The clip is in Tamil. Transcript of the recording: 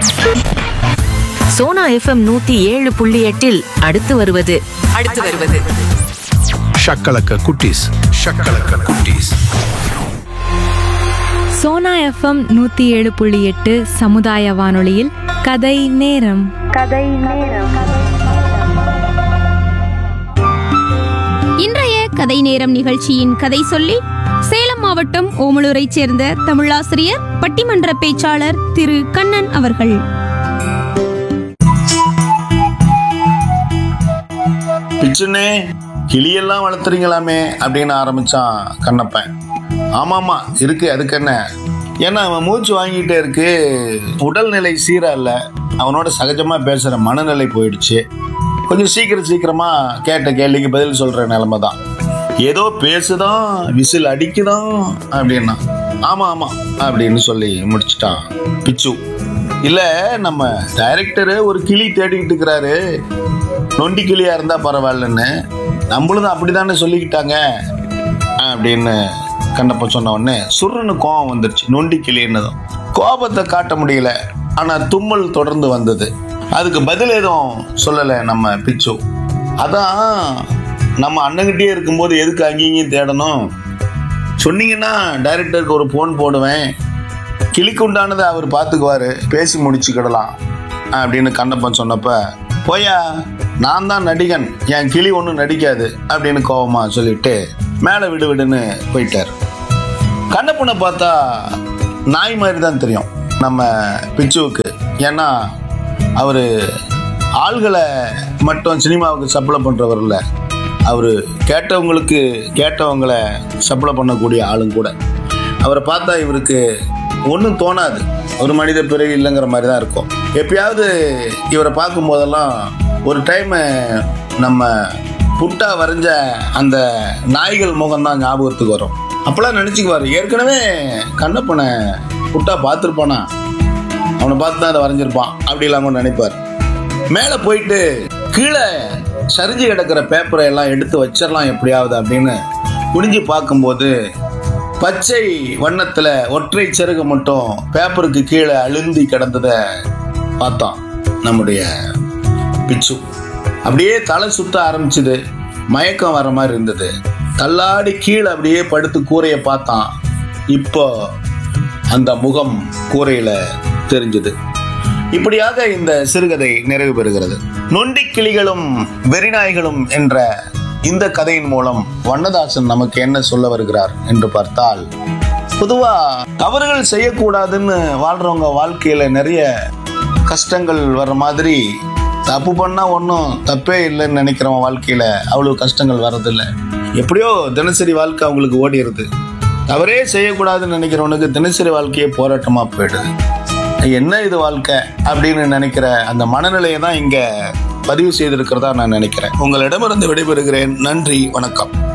சோனா எஃப்எம் நூத்தி ஏழு புள்ளி எட்டில் அடுத்து வருவது அடுத்து வருவது ஷக்கலக்க குட்டீஸ் ஷக்கலக்க குட்டீஸ் சோனா எஃப்எம் நூற்றி ஏழு புள்ளி எட்டு சமுதாய வானொலியில் கதை நேரம் இன்றைய கதை நேரம் நிகழ்ச்சியின் கதை சொல்லி சேலம் மாவட்டம் ஓமலூரைச் சேர்ந்த தமிழாசிரியர் பட்டிமன்ற பேச்சாளர் திரு கண்ணன் அவர்கள் பிச்சுனே கிளியெல்லாம் வளர்த்துறீங்களாமே அப்படின்னு ஆரம்பிச்சான் கண்ணப்பன் ஆமாமா இருக்கு அதுக்கு என்ன ஏன்னா அவன் மூச்சு வாங்கிட்டே இருக்கு உடல்நிலை சீரா இல்ல அவனோட சகஜமா பேசுற மனநிலை போயிடுச்சு கொஞ்சம் சீக்கிரம் சீக்கிரமா கேட்ட கேள்விக்கு பதில் சொல்ற நிலைமை தான் ஏதோ பேசுதான் விசில் அடிக்குதான் அப்படின்னா ஆமா ஆமா அப்படின்னு சொல்லி முடிச்சிட்டான் பிச்சு இல்ல நம்ம டைரக்டரு ஒரு கிளி தேடிக்கிட்டு இருக்கிறாரு நொண்டி கிளியா இருந்தா பரவாயில்லன்னு நம்மளும் அப்படிதானே சொல்லிக்கிட்டாங்க அப்படின்னு கண்ணப்ப சொன்ன உடனே சுருன்னு கோபம் வந்துருச்சு நொண்டி கிளின்னதும் கோபத்தை காட்ட முடியல ஆனா தும்மல் தொடர்ந்து வந்தது அதுக்கு பதில் எதுவும் சொல்லலை நம்ம பிச்சு அதான் நம்ம அண்ணங்கிட்டே இருக்கும்போது எதுக்கு அங்கேயும் இங்கேயும் தேடணும் சொன்னீங்கன்னா டைரக்டருக்கு ஒரு ஃபோன் போடுவேன் கிளிக்கு உண்டானதை அவர் பார்த்துக்குவாரு பேசி முடிச்சுக்கிடலாம் அப்படின்னு கண்ணப்பன் சொன்னப்ப போயா நான் தான் நடிகன் என் கிளி ஒன்றும் நடிக்காது அப்படின்னு கோவமா சொல்லிட்டு மேலே விடு விடுன்னு போயிட்டார் கண்ணப்பனை பார்த்தா நாய் மாதிரி தான் தெரியும் நம்ம பிச்சுவுக்கு ஏன்னா அவர் ஆள்களை மட்டும் சினிமாவுக்கு சப்ளை பண்ணுறவர் இல்லை அவர் கேட்டவங்களுக்கு கேட்டவங்களை சப்ளை பண்ணக்கூடிய ஆளும் கூட அவரை பார்த்தா இவருக்கு ஒன்றும் தோணாது ஒரு மனித பிறவி இல்லைங்கிற மாதிரி தான் இருக்கும் எப்பயாவது இவரை பார்க்கும் போதெல்லாம் ஒரு டைமு நம்ம புட்டா வரைஞ்ச அந்த நாய்கள் முகம் தான் ஞாபகத்துக்கு வரும் அப்போல்லாம் நினச்சிக்குவார் ஏற்கனவே கண்ணப்பனை புட்டா பார்த்துருப்பானா அவனை பார்த்து தான் அதை வரைஞ்சிருப்பான் அப்படி இல்லாமல் நினைப்பார் மேலே போயிட்டு கீழே சரிஞ்சு கிடக்கிற பேப்பரை எல்லாம் எடுத்து வச்சிடலாம் எப்படியாவது அப்படின்னு குனிஞ்சு பார்க்கும்போது பச்சை வண்ணத்தில் ஒற்றை சிறகு மட்டும் பேப்பருக்கு கீழே அழுந்தி கிடந்ததை பார்த்தான் நம்முடைய பிச்சு அப்படியே தலை சுத்த ஆரம்பிச்சுது மயக்கம் வர மாதிரி இருந்தது தள்ளாடி கீழே அப்படியே படுத்து கூரையை பார்த்தான் இப்போ அந்த முகம் கூரையில தெரிஞ்சது இப்படியாக இந்த சிறுகதை நிறைவு பெறுகிறது நொண்டி கிளிகளும் வெறிநாய்களும் என்ற இந்த கதையின் மூலம் வண்ணதாசன் நமக்கு என்ன சொல்ல வருகிறார் என்று பார்த்தால் பொதுவா தவறுகள் செய்யக்கூடாதுன்னு வாழ்றவங்க வாழ்க்கையில நிறைய கஷ்டங்கள் வர்ற மாதிரி தப்பு பண்ணா ஒன்றும் தப்பே இல்லைன்னு நினைக்கிறவன் வாழ்க்கையில அவ்வளவு கஷ்டங்கள் வர்றதில்ல எப்படியோ தினசரி வாழ்க்கை அவங்களுக்கு ஓடிடுது தவறே செய்யக்கூடாதுன்னு நினைக்கிறவனுக்கு தினசரி வாழ்க்கையே போராட்டமா போயிடுது என்ன இது வாழ்க்கை அப்படின்னு நினைக்கிற அந்த மனநிலையை தான் இங்க பதிவு செய்திருக்கிறதா நான் நினைக்கிறேன் உங்களிடமிருந்து விடைபெறுகிறேன் நன்றி வணக்கம்